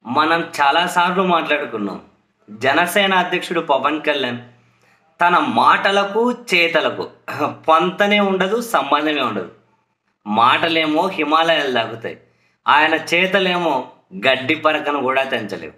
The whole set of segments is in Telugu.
మనం చాలాసార్లు మాట్లాడుకున్నాం జనసేన అధ్యక్షుడు పవన్ కళ్యాణ్ తన మాటలకు చేతలకు పొంతనే ఉండదు సంబంధమే ఉండదు మాటలేమో హిమాలయాలు దాగుతాయి ఆయన చేతలేమో గడ్డి పరకను కూడా తెంచలేవు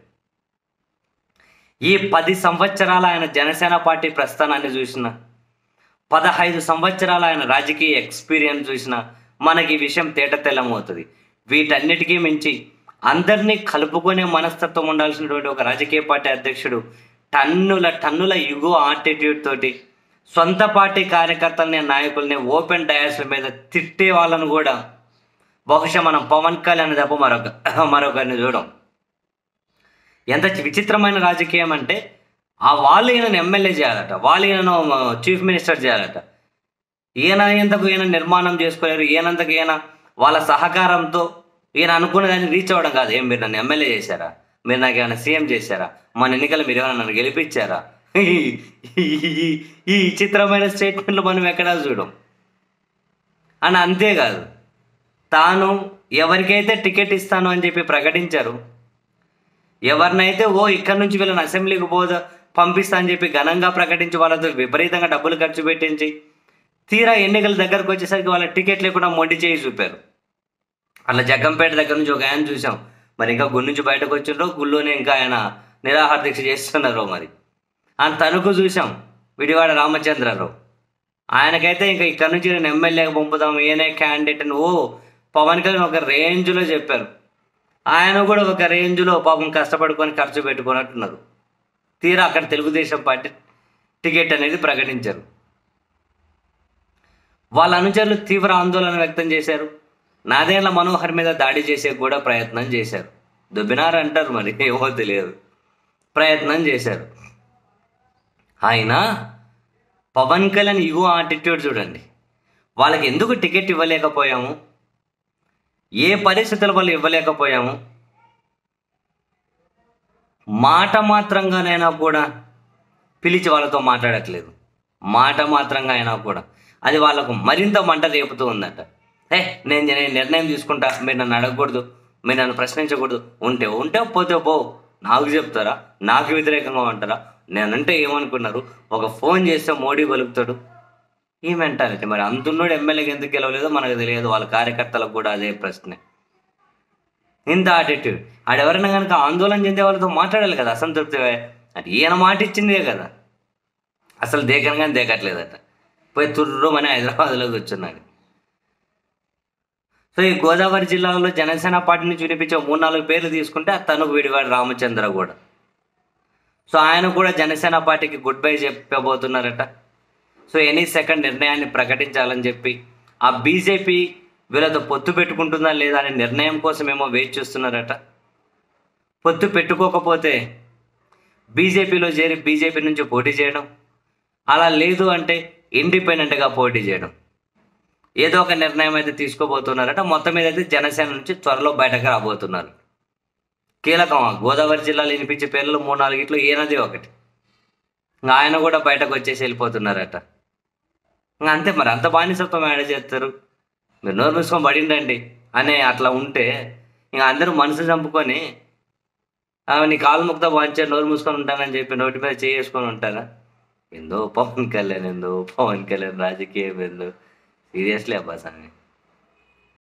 ఈ పది సంవత్సరాల ఆయన జనసేన పార్టీ ప్రస్థానాన్ని చూసిన పదహైదు సంవత్సరాల ఆయన రాజకీయ ఎక్స్పీరియన్స్ చూసిన మనకి ఈ విషయం తేట తెల్లమవుతుంది వీటన్నిటికీ మించి అందరినీ కలుపుకునే మనస్తత్వం ఉండాల్సినటువంటి ఒక రాజకీయ పార్టీ అధ్యక్షుడు టన్నుల టన్నుల యుగో ఆటిట్యూడ్ తోటి సొంత పార్టీ కార్యకర్తల్ని నాయకుల్ని ఓపెన్ డయాస్ల మీద తిట్టే వాళ్ళను కూడా బహుశా మనం పవన్ కళ్యాణ్ తప్ప మరొక మరొకరిని చూడం ఎంత విచిత్రమైన రాజకీయం అంటే ఆ వాళ్ళు ఈయనను ఎమ్మెల్యే చేయాలట వాళ్ళు ఈయనను చీఫ్ మినిస్టర్ చేయాలట ఈయన ఎంతకు ఈయన నిర్మాణం చేసుకోలేరు ఈయనంతకు ఈయన వాళ్ళ సహకారంతో ఈయన అనుకున్న దాన్ని రీచ్ అవ్వడం కాదు ఏం మీరు నన్ను ఎమ్మెల్యే చేశారా మీరు నాకు ఏమైనా సీఎం చేశారా మన ఎన్నికలు మీరు ఏమైనా నన్ను గెలిపించారా ఈ- ఈ- ఈ విచిత్రమైన స్టేట్మెంట్లు మనం ఎక్కడా చూడం అని అంతేకాదు తాను ఎవరికైతే టికెట్ ఇస్తాను అని చెప్పి ప్రకటించారు ఎవరినైతే ఓ ఇక్కడ నుంచి వీళ్ళని అసెంబ్లీకి పోదా పంపిస్తా అని చెప్పి ఘనంగా ప్రకటించి వాళ్ళతో విపరీతంగా డబ్బులు ఖర్చు పెట్టించి తీరా ఎన్నికల దగ్గరకు వచ్చేసరికి వాళ్ళ టికెట్ లేకుండా మొండి చేయి చూపారు అట్లా జగ్గంపేట దగ్గర నుంచి ఒక ఆయన చూసాం మరి ఇంకా గుడి నుంచి బయటకు వచ్చిండ్రో గుళ్ళోనే ఇంకా ఆయన నిరాహార దీక్ష చేస్తున్నారో మరి ఆయన తణుకు చూసాం విడివాడ రామచంద్రరావు ఆయనకైతే ఇంకా ఇక్కడ నుంచి నేను ఎమ్మెల్యేకి పంపుదాం ఈయనే క్యాండిడేట్ అని ఓ పవన్ కళ్యాణ్ ఒక రేంజ్లో చెప్పారు ఆయన కూడా ఒక రేంజ్లో పాపం కష్టపడుకొని ఖర్చు పెట్టుకున్నట్టున్నారు తీరా అక్కడ తెలుగుదేశం పార్టీ టికెట్ అనేది ప్రకటించారు వాళ్ళ అనుచరులు తీవ్ర ఆందోళన వ్యక్తం చేశారు నాదేళ్ల మనోహర్ మీద దాడి చేసే కూడా ప్రయత్నం చేశారు దుబ్బినారు అంటారు మరి ఏమో తెలియదు ప్రయత్నం చేశారు ఆయన పవన్ కళ్యాణ్ ఇగో ఆటిట్యూడ్ చూడండి వాళ్ళకి ఎందుకు టికెట్ ఇవ్వలేకపోయాము ఏ పరిస్థితుల వల్ల ఇవ్వలేకపోయాము మాట మాత్రంగానైనా కూడా పిలిచి వాళ్ళతో మాట్లాడట్లేదు మాట మాత్రంగా అయినా కూడా అది వాళ్ళకు మరింత మంట రేపుతూ ఉందట ఏ నేను నేను నిర్ణయం తీసుకుంటా మీరు నన్ను అడగకూడదు మీరు నన్ను ప్రశ్నించకూడదు ఉంటే ఉంటే పోతే పో నాకు చెప్తారా నాకు వ్యతిరేకంగా ఉంటారా నేనంటే ఏమనుకున్నారు ఒక ఫోన్ చేస్తే మోడీ పలుకుతాడు ఈ మెంటాలిటీ మరి అంతున్నోడు ఎమ్మెల్యేకి ఎందుకు గెలవలేదో మనకు తెలియదు వాళ్ళ కార్యకర్తలకు కూడా అదే ప్రశ్నే ఇంత ఆటిట్యూడ్ ఆడెవరైనా కనుక ఆందోళన చెందే వాళ్ళతో మాట్లాడాలి కదా అసంతృప్తి అంటే ఈయన మాట ఇచ్చిందే కదా అసలు దేకను కానీ దేకట్లేదట పోయి తుర్రుమని హైదరాబాద్లో కూర్చున్నాడు సో ఈ గోదావరి జిల్లాలో జనసేన పార్టీ నుంచి వినిపించే మూడు నాలుగు పేర్లు తీసుకుంటే ఆ తనుకు విడివాడు రామచంద్ర కూడా సో ఆయన కూడా జనసేన పార్టీకి గుడ్ బై చెప్పబోతున్నారట సో ఎనీ సెకండ్ నిర్ణయాన్ని ప్రకటించాలని చెప్పి ఆ బీజేపీ వీళ్ళతో పొత్తు పెట్టుకుంటుందా లేదా అనే నిర్ణయం కోసం ఏమో వెయిట్ చేస్తున్నారట పొత్తు పెట్టుకోకపోతే బీజేపీలో చేరి బీజేపీ నుంచి పోటీ చేయడం అలా లేదు అంటే ఇండిపెండెంట్గా పోటీ చేయడం ఏదో ఒక నిర్ణయం అయితే తీసుకోబోతున్నారట మొత్తం మీద అయితే జనసేన నుంచి త్వరలో బయటకు రాబోతున్నారు కీలకం ఆ గోదావరి జిల్లాలో వినిపించే పేర్లు మూడు నాలుగిట్లో ఏనది ఒకటి ఇంకా ఆయన కూడా బయటకు వచ్చేసి వెళ్ళిపోతున్నారట ఇంకా అంతే మరి అంత బానిసత్వం యాడ్ చేస్తారు మీరు నోరు మూసుకొని పడిండండి అనే అట్లా ఉంటే ఇంకా అందరూ మనసు చంపుకొని "ఆ, నీ కాలు ముక్త వాంచే నోరు మూసుకొని ఉంటానని చెప్పి నోటి మీద చేసుకొని ఉంటారా ఎందో పవన్ కళ్యాణ్ ఎందో పవన్ కళ్యాణ్ రాజకీయం ఎందో సీరియస్లీ అబ్బా సామి